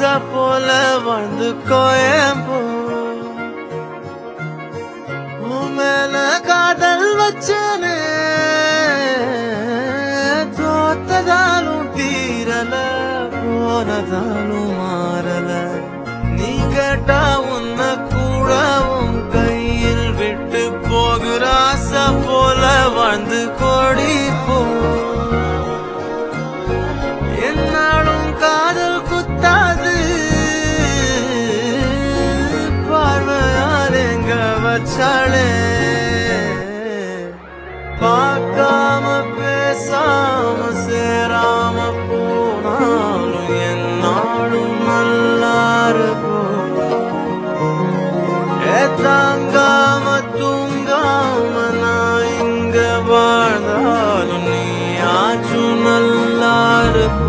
ராசா போல வந்து கோயம்போ உன் மேல காதல் வச்சனே தோத்ததாலும் தீரல போனதாலும் மாறல நீ கேட்டா உன்னை கூட உன் கையில் விட்டு போகிற ஆசை போல வாழ்ந்து கோடி போ என்னாலும் காதல் குத்தாது பார்வையால் எங்க வச்சாளே பார்க்காம பேசாம சேராம போனாலும் என்னாலும் நல்லா இருக்கும் ஏ தாங்காம தூங்காம நான் இங்க வாழ்ந்தாலும் நீ ஆச்சும் நல்லா இருக்கும்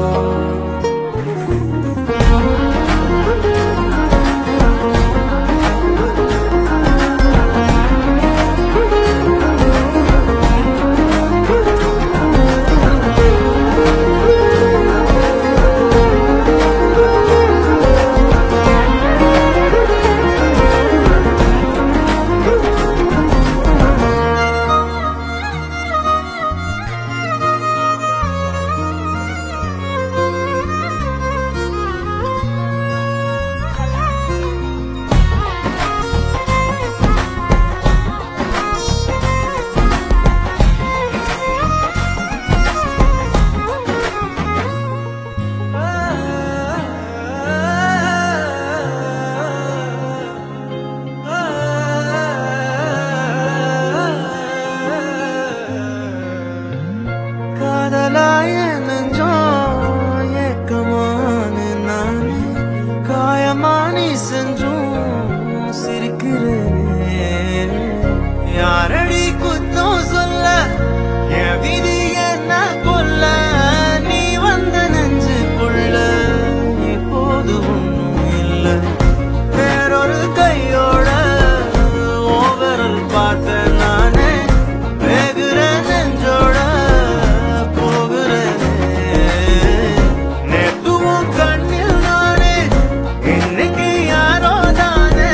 காதலாய நெஞ்சோ ஏக்கமான நானே காயமானி செஞ்சும் சிரிக்கிறேனே யாரடி குத்தம் சொல்ல என் விதி என்ன கொல்ல நீ வந்த நெஞ்சுக்குள்ள இப்போது ஒன்றும் இல்லை வேறொரு கையோட ஓவரல் பார்த்த நானே வேகுற நெஞ்சோட போகிறேனே நேத்துவும் கண்ணில் நானே இன்னைக்கு யாரோ தானே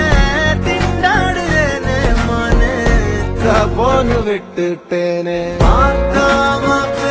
திண்டாடுறேனே மனே போன்னு விட்டுட்டேனே பார்க்காம